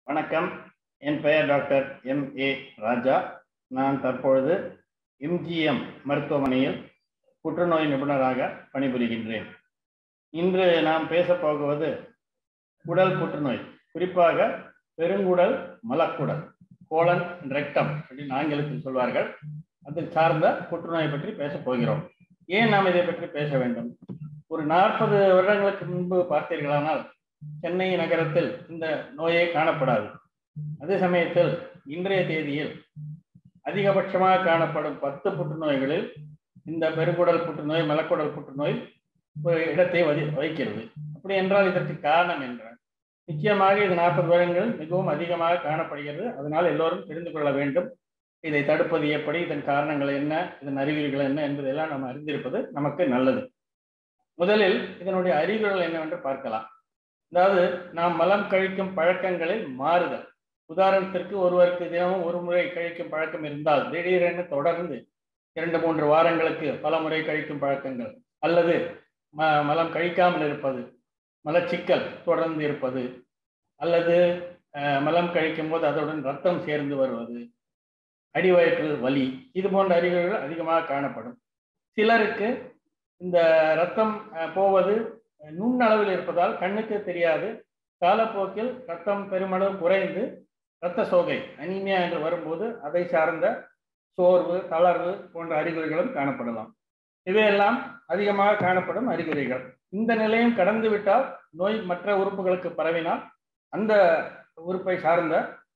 வணக்கம் என் பெயர் doctor M A ராஜா நான் தற்பொழுது எம்ஜிஎம் மருத்துவமனையில் புற்றுநோய் நிபுணராக பணிபுரிகின்றேன் இன்று நாம் பேசப் போகுவது குடல் புற்றுநோய் குறிப்பாக பெருங்குடல் மலக்குடல் கோலன் ரெக்டம் அப்படின்னு ஆங்கிலத்தில் சொல்வார்கள் அதில் சார்ந்த புற்றுநோய் பற்றி பேசப் போகிறோம் ஏன் நாம் இதை பற்றி பேச வேண்டும் ஒரு நாற்பது வருடங்களுக்கு முன்பு பார்த்தீர்களானால் சென்னை நகரத்தில் இந்த நோயே காணப்படாது அதே சமயத்தில் இன்றைய தேதியில் அதிகபட்சமாக காணப்படும் பத்து புற்றுநோய்களில் இந்த பெருங்குடல் புற்றுநோய் மலக்குடல் புற்றுநோய் ஒரு இடத்தை வதி வகிக்கிறது அப்படி என்றால் இதற்கு காரணம் என்றால் நிச்சயமாக இது நாற்பது வருடங்கள் மிகவும் அதிகமாக காணப்படுகிறது அதனால் எல்லோரும் தெரிந்து கொள்ள வேண்டும் இதை தடுப்பது எப்படி இதன் காரணங்கள் என்ன இதன் அறிகுறிகள் என்ன என்பதெல்லாம் நாம் அறிந்திருப்பது நமக்கு நல்லது முதலில் இதனுடைய அறிகுறிகள் என்னவென்று பார்க்கலாம் அதாவது நாம் மலம் கழிக்கும் பழக்கங்களில் மாறுதல் உதாரணத்திற்கு ஒருவருக்கு தினமும் ஒரு முறை கழிக்கும் பழக்கம் இருந்தால் திடீரென தொடர்ந்து இரண்டு மூன்று வாரங்களுக்கு பல முறை கழிக்கும் பழக்கங்கள் அல்லது ம மலம் கழிக்காமல் இருப்பது மலச்சிக்கல் தொடர்ந்து இருப்பது அல்லது மலம் கழிக்கும் போது அதனுடன் ரத்தம் சேர்ந்து வருவது அடிவயிற்று வலி இது போன்ற அறிகுறிகள் அதிகமாக காணப்படும் சிலருக்கு இந்த ரத்தம் போவது நுண்ணளவில் இருப்பதால் கண்ணுக்கு தெரியாது காலப்போக்கில் ரத்தம் பெருமளவு குறைந்து இரத்த சோகை அனிமியா என்று வரும்போது அதை சார்ந்த சோர்வு தளர்வு போன்ற அறிகுறிகளும் காணப்படலாம் இவையெல்லாம் அதிகமாக காணப்படும் அறிகுறிகள் இந்த நிலையம் கடந்து விட்டால் நோய் மற்ற உறுப்புகளுக்கு பரவினால் அந்த உறுப்பை சார்ந்த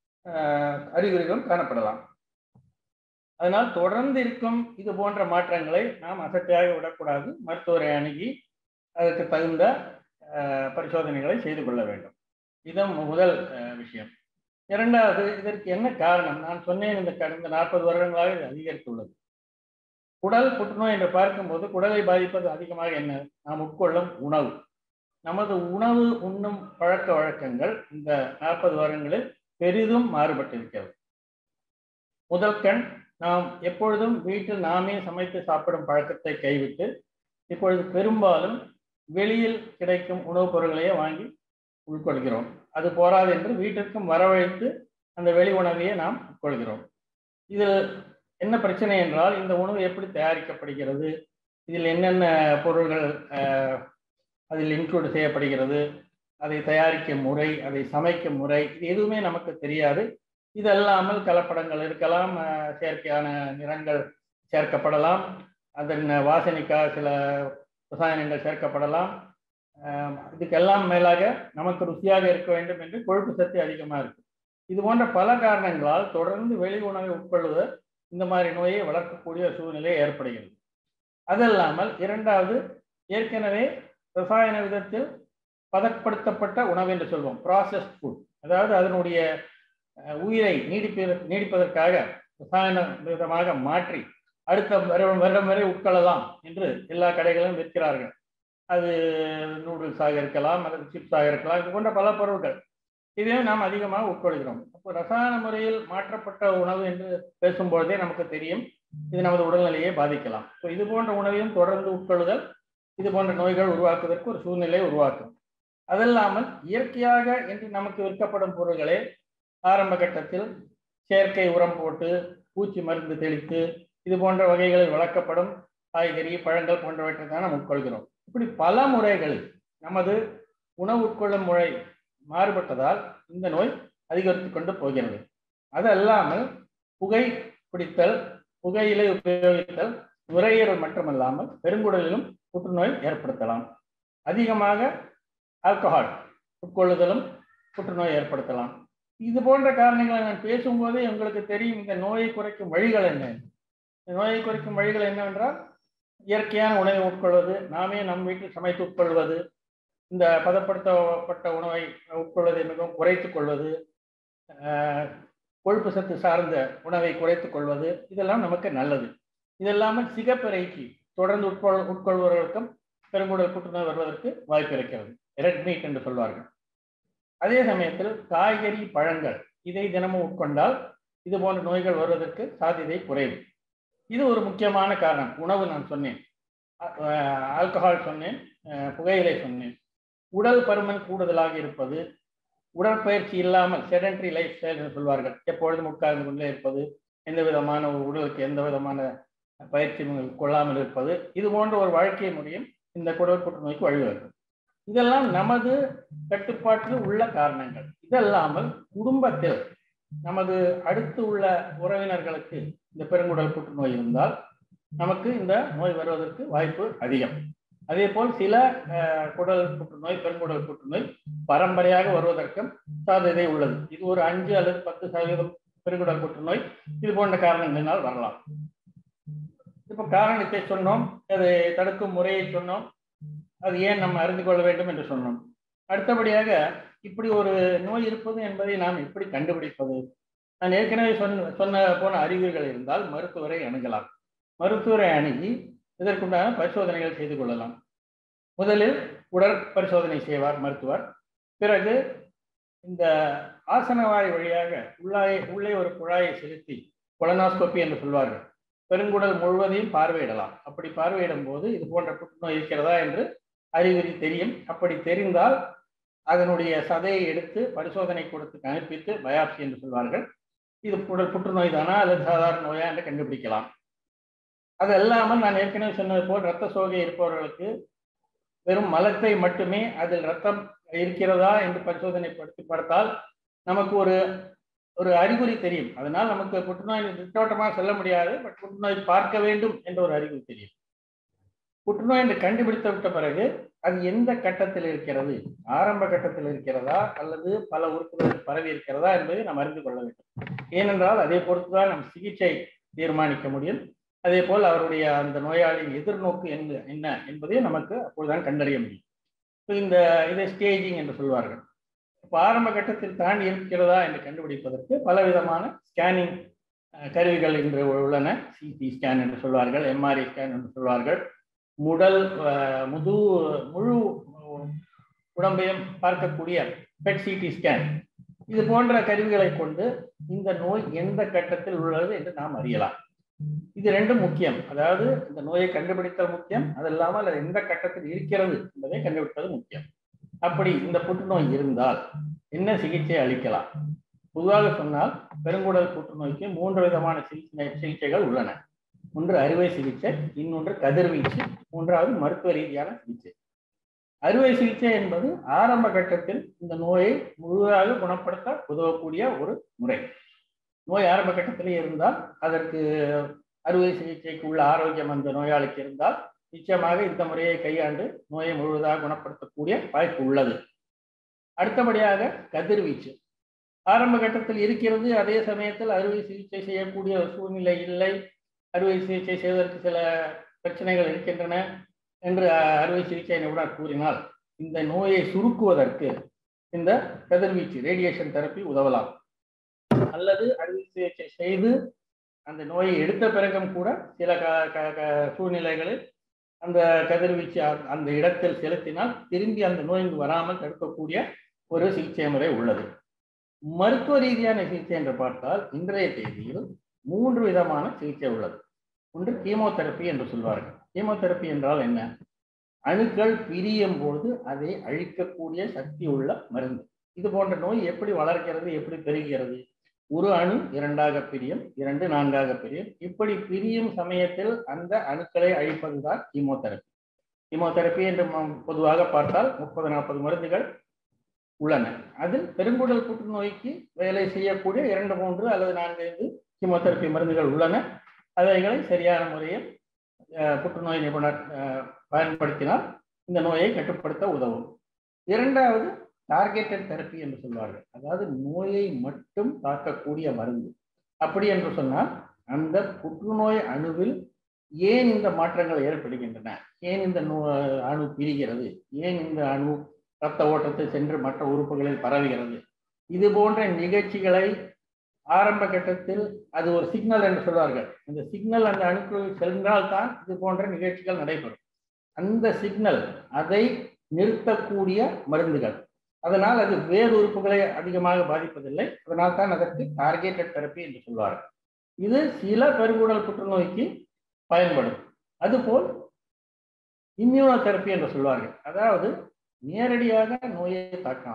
அறிகுறிகளும் காணப்படலாம் அதனால் தொடர்ந்து இருக்கும் இது போன்ற மாற்றங்களை நாம் அசட்டையாக விடக்கூடாது மருத்துவரை அணுகி அதற்கு தகுந்த பரிசோதனைகளை செய்து கொள்ள வேண்டும் இதுதான் முதல் விஷயம் இரண்டாவது இதற்கு என்ன காரணம் நான் சொன்னேன் இந்த கடந்த நாற்பது வருடங்களாக இது அதிகரித்துள்ளது குடல் புற்றுநோய் என்று பார்க்கும்போது குடலை பாதிப்பது அதிகமாக என்ன நாம் உட்கொள்ளும் உணவு நமது உணவு உண்ணும் பழக்க வழக்கங்கள் இந்த நாற்பது வருடங்களில் பெரிதும் மாறுபட்டிருக்கிறது முதல் கண் நாம் எப்பொழுதும் வீட்டில் நாமே சமைத்து சாப்பிடும் பழக்கத்தை கைவிட்டு இப்பொழுது பெரும்பாலும் வெளியில் கிடைக்கும் உணவுப் பொருட்களையே வாங்கி உட்கொள்கிறோம் அது போராது என்று வீட்டிற்கும் வரவழைத்து அந்த வெளி உணவையே நாம் உட்கொள்கிறோம் இதில் என்ன பிரச்சனை என்றால் இந்த உணவு எப்படி தயாரிக்கப்படுகிறது இதில் என்னென்ன பொருள்கள் அதில் இன்க்ளூட் செய்யப்படுகிறது அதை தயாரிக்கும் முறை அதை சமைக்கும் முறை இது எதுவுமே நமக்கு தெரியாது இது அல்லாமல் கலப்படங்கள் இருக்கலாம் செயற்கையான நிறங்கள் சேர்க்கப்படலாம் அதன் வாசனைக்காக சில ரசாயனங்கள் சேர்க்கப்படலாம் இதுக்கெல்லாம் மேலாக நமக்கு ருசியாக இருக்க வேண்டும் என்று கொழுப்பு சத்து அதிகமாக இருக்கு இது போன்ற பல காரணங்களால் தொடர்ந்து வெளி உணவை உட்கொள்வது இந்த மாதிரி நோயை வளர்க்கக்கூடிய சூழ்நிலை ஏற்படுகிறது அதல்லாமல் இரண்டாவது ஏற்கனவே ரசாயன விதத்தில் பதப்படுத்தப்பட்ட உணவு என்று சொல்வோம் ப்ராசஸ்ட் ஃபுட் அதாவது அதனுடைய உயிரை நீடிப்ப நீடிப்பதற்காக ரசாயன விதமாக மாற்றி அடுத்த வருடம் வரை உட்கொள்ளலாம் என்று எல்லா கடைகளிலும் விற்கிறார்கள் அது நூடுல்ஸாக இருக்கலாம் அல்லது சிப்ஸாக இருக்கலாம் இது போன்ற பல பொருட்கள் இதையும் நாம் அதிகமாக உட்கொள்கிறோம் அப்போ ரசாயன முறையில் மாற்றப்பட்ட உணவு என்று பேசும்பொழுதே நமக்கு தெரியும் இது நமது உடல்நிலையை பாதிக்கலாம் ஸோ இது போன்ற உணவையும் தொடர்ந்து உட்கொள்ளுதல் இது போன்ற நோய்கள் உருவாக்குவதற்கு ஒரு சூழ்நிலை உருவாக்கும் அதல்லாமல் இயற்கையாக என்று நமக்கு விற்கப்படும் பொருள்களே ஆரம்ப கட்டத்தில் செயற்கை உரம் போட்டு பூச்சி மருந்து தெளித்து இது போன்ற வகைகளில் வளர்க்கப்படும் காய்கறி பழங்கள் போன்றவற்றை தான் நாம் உட்கொள்கிறோம் இப்படி பல முறைகளில் நமது உணவு உட்கொள்ளும் முறை மாறுபட்டதால் இந்த நோய் அதிகரித்து கொண்டு போகிறது அது அல்லாமல் புகை பிடித்தல் புகையிலை உபயோகித்தல் நுரையீரல் மட்டுமல்லாமல் பெருங்குடலிலும் புற்றுநோய் ஏற்படுத்தலாம் அதிகமாக ஆல்கஹால் உட்கொள்ளுதலும் புற்றுநோய் ஏற்படுத்தலாம் இது போன்ற காரணங்களை நான் பேசும்போதே உங்களுக்கு தெரியும் இந்த நோயை குறைக்கும் வழிகள் என்ன இந்த நோயை குறைக்கும் வழிகள் என்னவென்றால் இயற்கையான உணவை உட்கொள்வது நாமே நம் வீட்டில் சமைத்து உட்கொள்வது இந்த பதப்படுத்தப்பட்ட உணவை உட்கொள்வதை மிகவும் குறைத்து கொள்வது கொழுப்பு சத்து சார்ந்த உணவை குறைத்து கொள்வது இதெல்லாம் நமக்கு நல்லது இதெல்லாமல் சிகப்பிறைச்சி தொடர்ந்து உட்கொள் உட்கொள்வர்களுக்கும் பெருங்குடல் புற்றுநோய் வருவதற்கு வாய்ப்பு இருக்கிறது ரெட் மீட் என்று சொல்வார்கள் அதே சமயத்தில் காய்கறி பழங்கள் இதை தினமும் உட்கொண்டால் இது போன்ற நோய்கள் வருவதற்கு சாத்தியதை குறைவு இது ஒரு முக்கியமான காரணம் உணவு நான் சொன்னேன் ஆல்கஹால் சொன்னேன் புகையிலை சொன்னேன் உடல் பருமன் கூடுதலாக இருப்பது உடற்பயிற்சி இல்லாமல் செடன்டரி லைஃப் ஸ்டைல் என்று சொல்வார்கள் எப்பொழுதும் உட்கார்ந்து கொண்டே இருப்பது எந்த விதமான ஒரு உடலுக்கு எந்த விதமான பயிற்சி கொள்ளாமல் இருப்பது இது போன்ற ஒரு வாழ்க்கை முறையும் இந்த குடல் புற்றுநோய்க்கு வழிவகுக்கும் இதெல்லாம் நமது கட்டுப்பாட்டில் உள்ள காரணங்கள் இதல்லாமல் குடும்பத்தில் நமது அடுத்து உள்ள உறவினர்களுக்கு இந்த பெருங்குடல் புற்றுநோய் இருந்தால் நமக்கு இந்த நோய் வருவதற்கு வாய்ப்பு அதிகம் அதே போல் சில குடல் புற்றுநோய் பெருங்குடல் புற்றுநோய் பரம்பரையாக வருவதற்கும் சாಧ್ಯதை உள்ளது இது ஒரு அஞ்சு அல்லது பத்து சதவீதம் பெருங்குடல் புற்றுநோய் இது போன்ற காரணங்களினால் வரலாம் இப்போ காரணத்தை சொன்னோம் அதை தடுக்கும் முறையை சொன்னோம் அது ஏன் நம்ம அறிந்து கொள்ள வேண்டும் என்று சொன்னோம் அடுத்தபடியாக இப்படி ஒரு நோய் இருப்பது என்பதை நாம் எப்படி கண்டுபிடிப்பது நான் ஏற்கனவே சொன்ன சொன்ன போன அறிகுறிகள் இருந்தால் மருத்துவரை அணுகலாம் மருத்துவரை அணுகி இதற்குண்டான பரிசோதனைகள் செய்து கொள்ளலாம் முதலில் உடற் பரிசோதனை செய்வார் மருத்துவர் பிறகு இந்த ஆசனவாய் வழியாக உள்ளாய உள்ளே ஒரு குழாயை செலுத்தி கொலனாஸ்கோப்பி என்று சொல்வார்கள் பெருங்குடல் முழுவதையும் பார்வையிடலாம் அப்படி பார்வையிடும் போது இது போன்ற புற்றுநோய் இருக்கிறதா என்று அறிகுறி தெரியும் அப்படி தெரிந்தால் அதனுடைய சதையை எடுத்து பரிசோதனை கொடுத்து அனுப்பித்து பயாப்சி என்று சொல்வார்கள் இது உடல் புற்றுநோய் தானா அல்லது சாதாரண நோயா என்று கண்டுபிடிக்கலாம் அது அல்லாமல் நான் ஏற்கனவே சொன்னது போல் இரத்த சோகை இருப்பவர்களுக்கு வெறும் மலத்தை மட்டுமே அதில் ரத்தம் இருக்கிறதா என்று பரிசோதனை படுத்தி பார்த்தால் நமக்கு ஒரு ஒரு அறிகுறி தெரியும் அதனால் நமக்கு புற்றுநோய் திட்டவட்டமாக சொல்ல முடியாது பட் புற்றுநோய் பார்க்க வேண்டும் என்ற ஒரு அறிகுறி தெரியும் புற்றுநோய் என்று கண்டுபிடித்து விட்ட பிறகு அது எந்த கட்டத்தில் இருக்கிறது ஆரம்ப கட்டத்தில் இருக்கிறதா அல்லது பல உறுப்புகளுக்கு பரவி இருக்கிறதா என்பதை நாம் அறிந்து கொள்ள வேண்டும் ஏனென்றால் அதை பொறுத்துதான் நம் சிகிச்சை தீர்மானிக்க முடியும் அதே போல் அவருடைய அந்த நோயாளியின் எதிர்நோக்கு என்ன என்ன என்பதை நமக்கு அப்பொழுதுதான் கண்டறிய முடியும் இந்த இதை ஸ்டேஜிங் என்று சொல்வார்கள் இப்போ ஆரம்ப கட்டத்தில் தாண்டி இருக்கிறதா என்று கண்டுபிடிப்பதற்கு பல விதமான ஸ்கேனிங் கருவிகள் இன்று உள்ளன சிடி ஸ்கேன் என்று சொல்வார்கள் எம்ஆர்ஐ ஸ்கேன் என்று சொல்வார்கள் முடல் முது முழு உடம்பையும் பார்க்கக்கூடிய பெட் சிடி ஸ்கேன் இது போன்ற கருவிகளை கொண்டு இந்த நோய் எந்த கட்டத்தில் உள்ளது என்று நாம் அறியலாம் இது ரெண்டும் முக்கியம் அதாவது இந்த நோயை கண்டுபிடித்தல் முக்கியம் அது இல்லாமல் அது எந்த கட்டத்தில் இருக்கிறது என்பதை கண்டுபிடிப்பது முக்கியம் அப்படி இந்த புற்றுநோய் இருந்தால் என்ன சிகிச்சை அளிக்கலாம் பொதுவாக சொன்னால் பெருங்குடல் புற்றுநோய்க்கு மூன்று விதமான சிகிச்சை சிகிச்சைகள் உள்ளன ஒன்று அறுவை சிகிச்சை இன்னொன்று கதிர்வீச்சு மூன்றாவது மருத்துவ ரீதியான சிகிச்சை அறுவை சிகிச்சை என்பது ஆரம்ப கட்டத்தில் இந்த நோயை முழுதாக குணப்படுத்த உதவக்கூடிய ஒரு முறை நோய் ஆரம்ப கட்டத்திலே இருந்தால் அதற்கு அறுவை சிகிச்சைக்கு உள்ள ஆரோக்கியம் அந்த நோயாளிக்கு இருந்தால் நிச்சயமாக இந்த முறையை கையாண்டு நோயை முழுவதாக குணப்படுத்தக்கூடிய வாய்ப்பு உள்ளது அடுத்தபடியாக கதிர்வீச்சு ஆரம்ப கட்டத்தில் இருக்கிறது அதே சமயத்தில் அறுவை சிகிச்சை செய்யக்கூடிய சூழ்நிலை இல்லை அறுவை சிகிச்சை செய்வதற்கு சில பிரச்சனைகள் இருக்கின்றன என்று அறுவை சிகிச்சை நிபுணர் கூறினால் இந்த நோயை சுருக்குவதற்கு இந்த கதிர்வீச்சு ரேடியேஷன் தெரப்பி உதவலாம் அல்லது அறுவை சிகிச்சை செய்து அந்த நோயை எடுத்த பிறகும் கூட சில சூழ்நிலைகளில் அந்த கதிர்வீச்சு அந்த இடத்தில் செலுத்தினால் திரும்பி அந்த நோய் இங்கு வராமல் தடுக்கக்கூடிய ஒரு சிகிச்சை முறை உள்ளது மருத்துவ ரீதியான சிகிச்சை என்று பார்த்தால் இன்றைய தேதியில் மூன்று விதமான சிகிச்சை உள்ளது ஒன்று கீமோதெரப்பி என்று சொல்வார்கள் கீமோதெரப்பி என்றால் என்ன அணுக்கள் பிரியும் பொழுது அதை அழிக்கக்கூடிய சக்தி உள்ள மருந்து இது போன்ற நோய் எப்படி வளர்க்கிறது எப்படி பெருகிறது ஒரு அணு இரண்டாக பிரியும் இரண்டு நான்காக பிரியும் இப்படி பிரியும் சமயத்தில் அந்த அணுக்களை அழிப்பதுதான் கீமோதெரப்பி கீமோதெரப்பி என்று பொதுவாக பார்த்தால் முப்பது நாற்பது மருந்துகள் உள்ளன அதில் பெருங்குடல் புற்றுநோய்க்கு வேலை செய்யக்கூடிய இரண்டு மூன்று அல்லது நான்கு ஐந்து கீமோதெரப்பி மருந்துகள் உள்ளன அவைகளை சரியான முறையில் புற்றுநோய் நிபுணர் பயன்படுத்தினால் இந்த நோயை கட்டுப்படுத்த உதவும் இரண்டாவது டார்கெட்டட் தெரப்பி என்று சொல்வார்கள் அதாவது நோயை மட்டும் தாக்கக்கூடிய மருந்து அப்படி என்று சொன்னால் அந்த புற்றுநோய் அணுவில் ஏன் இந்த மாற்றங்கள் ஏற்படுகின்றன ஏன் இந்த நோ அணு பிரிகிறது ஏன் இந்த அணு இரத்த ஓட்டத்தை சென்று மற்ற உறுப்புகளில் பரவுகிறது இது போன்ற நிகழ்ச்சிகளை ஆரம்ப கட்டத்தில் அது ஒரு சிக்னல் என்று சொல்வார்கள் அந்த சிக்னல் அந்த அணுக்களில் சென்றால்தான் இது போன்ற நிகழ்ச்சிகள் நடைபெறும் அந்த சிக்னல் அதை நிறுத்தக்கூடிய மருந்துகள் அதனால் அது வேறு உறுப்புகளை அதிகமாக பாதிப்பதில்லை அதனால் தான் அதற்கு டார்கெட்டட் தெரப்பி என்று சொல்வார்கள் இது சில பெருங்குடல் புற்றுநோய்க்கு பயன்படும் அதுபோல் இம்யூனோதெரப்பி என்று சொல்வார்கள் அதாவது நேரடியாக நோயை தாக்காமல்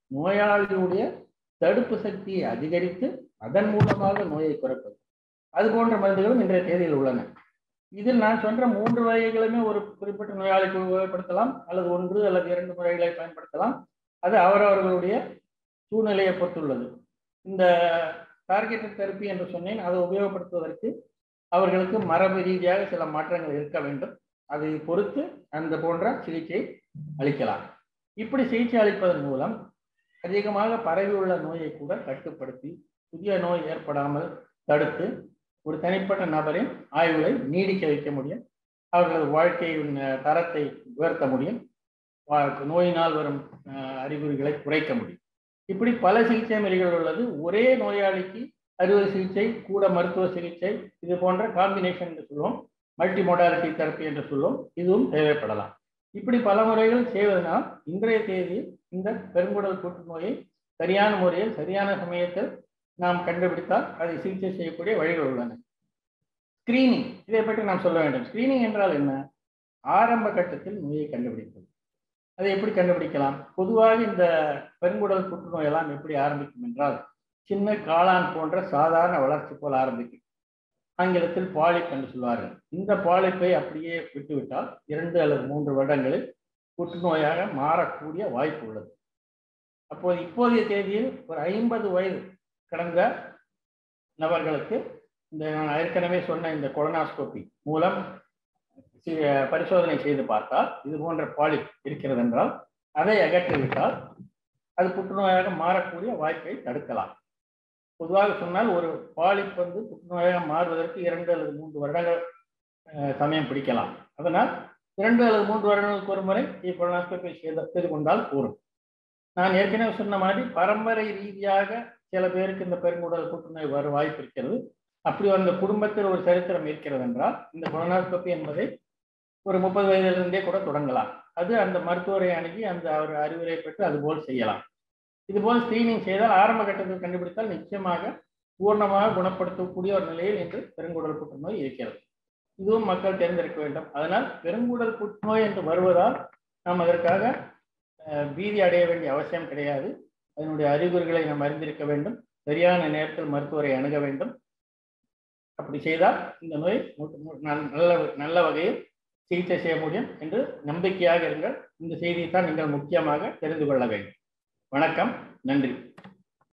நோயாளியுடைய தடுப்பு சக்தியை அதிகரித்து அதன் மூலமாக நோயை குறைப்பது அது போன்ற மருந்துகளும் இன்றைய தேதியில் உள்ளன இதில் நான் சொன்ன மூன்று வகைகளுமே ஒரு குறிப்பிட்ட நோயாளிக்கு உபயோகப்படுத்தலாம் அல்லது ஒன்று அல்லது இரண்டு முறைகளை பயன்படுத்தலாம் அது அவரவர்களுடைய சூழ்நிலையை பொறுத்துள்ளது இந்த டார்கெட்டட் தெரப்பி என்று சொன்னேன் அதை உபயோகப்படுத்துவதற்கு அவர்களுக்கு மரபு ரீதியாக சில மாற்றங்கள் இருக்க வேண்டும் அதை பொறுத்து அந்த போன்ற சிகிச்சை அளிக்கலாம் இப்படி சிகிச்சை அளிப்பதன் மூலம் அதிகமாக பரவியுள்ள நோயை கூட கட்டுப்படுத்தி புதிய நோய் ஏற்படாமல் தடுத்து ஒரு தனிப்பட்ட நபரின் ஆய்வுகளை நீடிக்க வைக்க முடியும் அவர்களது வாழ்க்கையின் தரத்தை உயர்த்த முடியும் நோயினால் வரும் அறிகுறிகளை குறைக்க முடியும் இப்படி பல சிகிச்சை முறைகள் உள்ளது ஒரே நோயாளிக்கு அறுவை சிகிச்சை கூட மருத்துவ சிகிச்சை இது போன்ற காம்பினேஷன் என்று சொல்லுவோம் மல்டி மொடாலிட்டி தெரப்பி என்று சொல்லுவோம் இதுவும் தேவைப்படலாம் இப்படி பல முறைகள் செய்வதனால் இன்றைய தேதி இந்த பெருங்குடல் புற்றுநோயை சரியான முறையில் சரியான சமயத்தில் நாம் கண்டுபிடித்தால் அதை சிகிச்சை செய்யக்கூடிய வழிகள் உள்ளன ஸ்கிரீனிங் இதை பற்றி நாம் சொல்ல வேண்டும் ஸ்கிரீனிங் என்றால் என்ன ஆரம்ப கட்டத்தில் நோயை கண்டுபிடிப்பது அதை எப்படி கண்டுபிடிக்கலாம் பொதுவாக இந்த பெருங்குடல் புற்றுநோய் எல்லாம் எப்படி ஆரம்பிக்கும் என்றால் சின்ன காளான் போன்ற சாதாரண வளர்ச்சி போல் ஆரம்பிக்கும் ஆங்கிலத்தில் பாலிப் என்று சொல்வார்கள் இந்த பாலிப்பை அப்படியே விட்டுவிட்டால் இரண்டு அல்லது மூன்று வருடங்களில் புற்றுநோயாக மாறக்கூடிய வாய்ப்பு உள்ளது அப்போது இப்போதைய தேதியில் ஒரு ஐம்பது வயது கடந்த நபர்களுக்கு இந்த நான் ஏற்கனவே சொன்ன இந்த கொலனாஸ்கோபி மூலம் பரிசோதனை செய்து பார்த்தால் இது போன்ற பாலிப் இருக்கிறது என்றால் அதை அகற்றிவிட்டால் அது புற்றுநோயாக மாறக்கூடிய வாய்ப்பை தடுக்கலாம் பொதுவாக சொன்னால் ஒரு பாலிப் வந்து புற்றுநோயாக மாறுவதற்கு இரண்டு அல்லது மூன்று வருடங்கள் சமயம் பிடிக்கலாம் அதனால் இரண்டு அல்லது மூன்று வருடங்களுக்கு ஒரு முறை கொலனாஸ்கோபி செய்து செய்து கொண்டால் கூறும் நான் ஏற்கனவே சொன்ன மாதிரி பரம்பரை ரீதியாக சில பேருக்கு இந்த பெருங்குடல் புற்றுநோய் வர வாய்ப்பு இருக்கிறது அப்படி அந்த குடும்பத்தில் ஒரு சரித்திரம் இருக்கிறது என்றால் இந்த கொலனாஸ்கோபி என்பதை ஒரு முப்பது வயதிலிருந்தே கூட தொடங்கலாம் அது அந்த மருத்துவரை அணுகி அந்த அவர் அறிவுரை பெற்று அதுபோல் செய்யலாம் இதுபோல் ஸ்கிரீனிங் செய்தால் ஆரம்ப கட்டத்தில் கண்டுபிடித்தால் நிச்சயமாக பூர்ணமாக குணப்படுத்தக்கூடிய ஒரு நிலையில் இன்று பெருங்குடல் புற்றுநோய் இருக்கிறது இதுவும் மக்கள் தெரிந்திருக்க வேண்டும் அதனால் பெருங்குடல் புற்றுநோய் என்று வருவதால் நாம் அதற்காக பீதி அடைய வேண்டிய அவசியம் கிடையாது அதனுடைய அறிகுறிகளை நாம் அறிந்திருக்க வேண்டும் சரியான நேரத்தில் மருத்துவரை அணுக வேண்டும் அப்படி செய்தால் இந்த நோய் நல்ல நல்ல வகையில் சிகிச்சை செய்ய முடியும் என்று நம்பிக்கையாக இருங்கள் இந்த செய்தியை தான் நீங்கள் முக்கியமாக தெரிந்து கொள்ள வேண்டும் வணக்கம் நன்றி